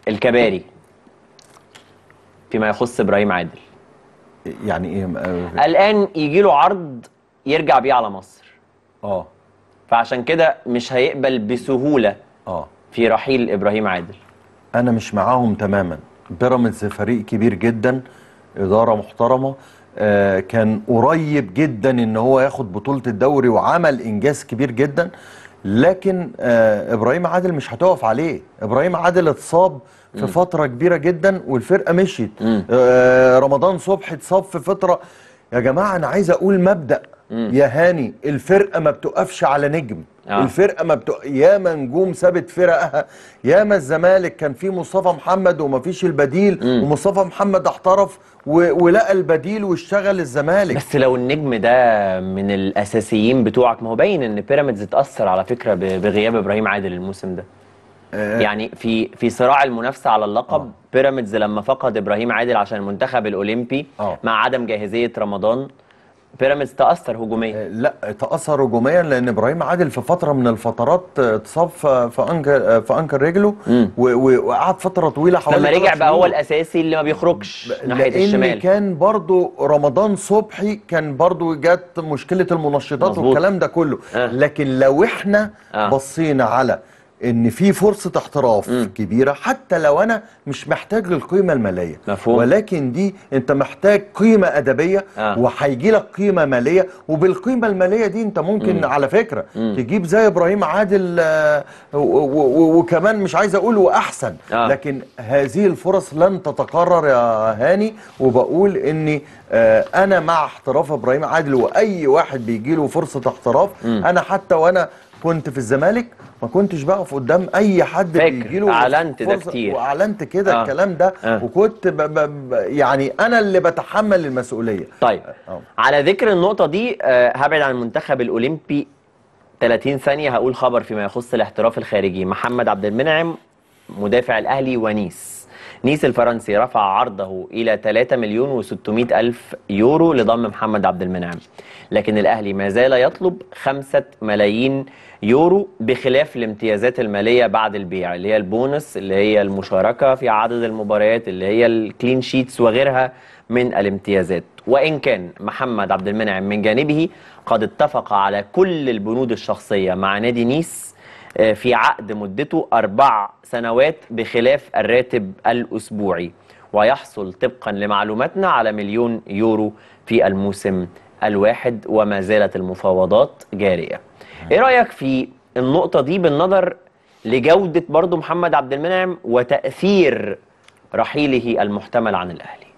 الكباري فيما يخص ابراهيم عادل يعني ايه اه الان يجي له عرض يرجع بيه على مصر اه, فعشان كده مش هيقبل بسهوله آه. في رحيل ابراهيم عادل انا مش معاهم تماما بيراميدز فريق كبير جدا اداره محترمه آه كان قريب جدا ان هو ياخد بطوله الدوري وعمل انجاز كبير جدا لكن آه ابراهيم عادل مش هتقف عليه ابراهيم عادل اتصاب في فتره كبيره جدا والفرقه مشيت مم. آه رمضان صبحي اتصاب في فتره يا جماعه انا عايز اقول مبدا يا هاني الفرقه ما بتقفش على نجم آه. الفرقه ما بتق... ياما نجوم سابت فرقها ياما الزمالك كان في مصطفى محمد وما فيش البديل مم. ومصطفى محمد احترف و... ولقى البديل واشتغل الزمالك بس لو النجم ده من الاساسيين بتوعك ما هو باين ان بيراميدز اتاثر على فكره ب- بغياب ابراهيم عادل الموسم ده آه، يعني في في صراع المنافسه على اللقب بيراميدز لما فقد ابراهيم عادل عشان المنتخب الاولمبي آه. مع عدم جاهزيه رمضان بيراميدز تاثر هجوميا آه، لا تاثر هجوميا لان ابراهيم عادل في فتره من الفترات آه، اتصاب في في انكر في انكر رجله مم. و... و... وقعد فتره طويله حوالي لما رجع ثلاث بقى هو شهور. الاساسي اللي ما بيخرجش ناحيه لان الشمال كان برضو رمضان صبحي كان برضو جت مشكله المنشطات مظبوط. والكلام ده كله آه. لكن لو احنا آه. بصينا على ان في فرصه احتراف مم. كبيره حتى لو انا مش محتاج للقيمه الماليه مفهوم. ولكن دي انت محتاج قيمه ادبيه آه. وهيجي لك قيمه ماليه وبالقيمه الماليه دي انت ممكن مم. على فكره مم. تجيب زي ابراهيم عادل آه، و- و- و- وكمان مش عايز اقول واحسن آه. لكن هذه الفرص لن تتكرر يا هاني وبقول اني آه، انا مع احتراف ابراهيم عادل واي واحد بيجي له فرصه احتراف مم. انا حتى وانا كنت في الزمالك ما كنتش بقف قدام اي حد فاكر، بيجي له أعلنت ده كتير. واعلنت كده آه. الكلام ده آه. وكنت ب ب ب يعني انا اللي بتحمل المسؤوليه طيب آه. على ذكر النقطة دي آه، هبعد عن المنتخب الأولمبي 30 ثانية هقول خبر فيما يخص الاحتراف الخارجي محمد عبد المنعم مدافع الأهلي ونيس نيس الفرنسي رفع عرضه إلى 3 مليون و600 ألف يورو لضم محمد عبد المنعم لكن الأهلي ما زال يطلب 5 ملايين يورو بخلاف الامتيازات المالية بعد البيع اللي هي البونص اللي هي المشاركة في عدد المباريات اللي هي الكلين شيتس وغيرها من الامتيازات وإن كان محمد عبد المنعم من جانبه قد اتفق على كل البنود الشخصية مع نادي نيس آه، في عقد مدته أربع سنوات بخلاف الراتب الأسبوعي ويحصل طبقا لمعلوماتنا على مليون يورو في الموسم الواحد وما زالت المفاوضات جارية إيه رأيك في النقطة دي بالنظر لجودة برضو محمد عبد المنعم وتأثير رحيله المحتمل عن الأهلي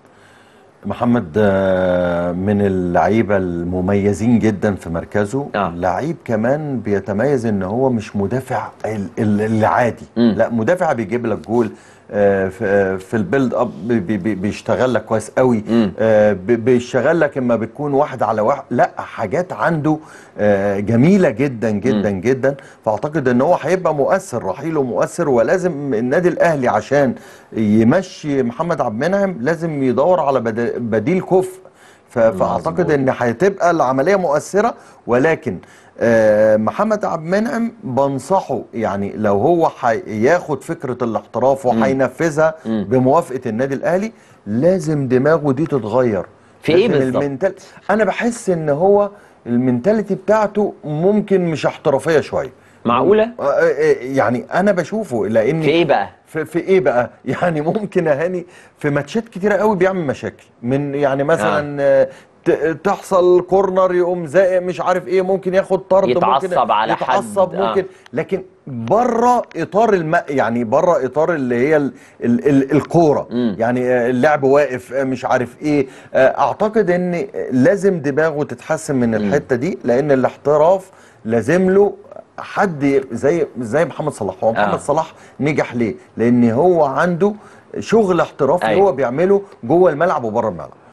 محمد آه، من اللعيبه المميزين جدا في مركزه آه. لعيب كمان بيتميز ان هو مش مدافع ال- ال- العادي مم. لا مدافع بيجيب لك جول آه، في آه، في البيلد اب بي- بي- بي- بيشتغل لك كويس قوي مم. آه، بي- بيشتغل لك اما بتكون واحد على واحد لا حاجات عنده آه، جميله جدا جدا جدا فاعتقد ان هو هيبقى مؤثر رحيله مؤثر ولازم النادي الاهلي عشان يمشي محمد عبد المنعم لازم يدور على بد- بديل كفء ف- فاعتقد مظبوط. ان هتبقى العمليه مؤثره ولكن آه، محمد عبد المنعم بنصحه يعني لو هو هياخد فكره الاحتراف وهينفذها مم. بموافقه النادي الاهلي لازم دماغه دي تتغير في إيه لازم بالظبط؟ المنتال... انا بحس ان هو المنتاليتي بتاعته ممكن مش احترافيه شويه معقولة؟ آه، آه، آه، يعني انا بشوفه لان في إيه بقى؟ في, في ايه بقى يعني ممكن اهاني في ماتشات كتيره قوي بيعمل مشاكل من يعني مثلا آه. ت- تحصل كورنر يقوم زائق مش عارف ايه ممكن ياخد طرد يتعصب ممكن على حد، يتعصب آه. ممكن لكن بره اطار الم... يعني بره اطار اللي هي ال... ال... ال... الكوره مم. يعني آه، اللعب واقف آه، مش عارف ايه آه، اعتقد ان لازم دماغه تتحسن من الحته دي لان الاحتراف لازم له حد زي زي محمد صلاح هو محمد آه. صلاح نجح ليه لان هو عنده شغل احترافي أيوة. هو بيعمله جوه الملعب وبره الملعب